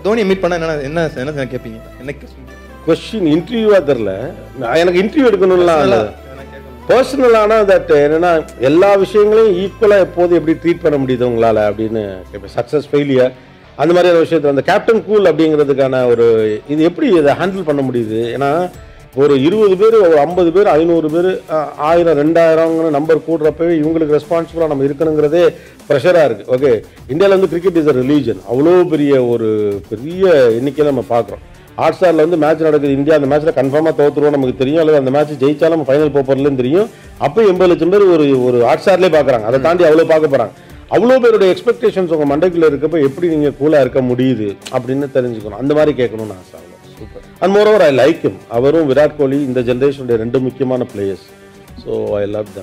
தோனியை மீட் பண்ணா என்ன என்ன என்ன கேட்பீங்க என்ன question? கொஸ்டின் இன்டர்வியூவா தெரில எனக்கு இன்டர்வியூ எடுக்கணும்லாம் இல்லை என்ன கேட்கணும்? பர்சனலான தட் என்னன்னா எல்லா விஷயங்களையும் ஈக்குவலாக எப்போது எப்படி ட்ரீட் பண்ண முடியுது உங்களால் அப்படின்னு கேட்பேன் சக்ஸஸ் ஃபெயிலியர் அந்த மாதிரியான விஷயத்தில் அந்த கேப்டன் கூல் அப்படிங்கிறதுக்கான ஒரு இது எப்படி இதை ஹேண்டில் பண்ண முடியுது ஏன்னா ஒரு இருபது பேர் ஒரு ஐம்பது பேர் ஐநூறு பேர் ஆயிரம் ரெண்டாயிரங்கிற நம்பர் கூடுறப்பவே இவங்களுக்கு ரெஸ்பான்சிபிளாக நம்ம இருக்கணுங்கிறதே ப்ரெஷராக இருக்குது ஓகே இந்தியாவில் வந்து கிரிக்கெட் இஸ் அ ரிலீஜன் அவ்வளோ பெரிய ஒரு பெரிய எண்ணிக்கையில் நம்ம பார்க்குறோம் ஹாட் ஸ்டாரில் வந்து மேட்ச் நடக்குது இந்தியா அந்த மேட்ச்சில் கன்ஃபார்மாக தோத்துருவோம் நமக்கு தெரியும் அல்லது அந்த மேட்ச் ஜெயிச்சாலும் நம்ம ஃபைனல் போகிறதுலேயும் தெரியும் அப்போ எண்பது லட்சம் பேர் ஒரு ஒரு ஹாட் ஸ்டார்லேயே பார்க்குறாங்க அதை தாண்டி அவ்வளோ பார்க்க போகிறாங்க அவ்வளோ பேருடைய எக்ஸ்பெக்டேஷன்ஸ் உங்கள் மண்டைக்குள்ளே இருக்கப்போ எப்படி நீங்கள் கூலாக இருக்க முடியுது அப்படின்னு தெரிஞ்சுக்கணும் அந்த மாதிரி கேட்கணும்னு ஆசை அவ்வளோ super and moreover I like him அவரும் விராட் கோலி இந்த ஜென்ரேஷனுடைய ரெண்டு முக்கியமான players so I love them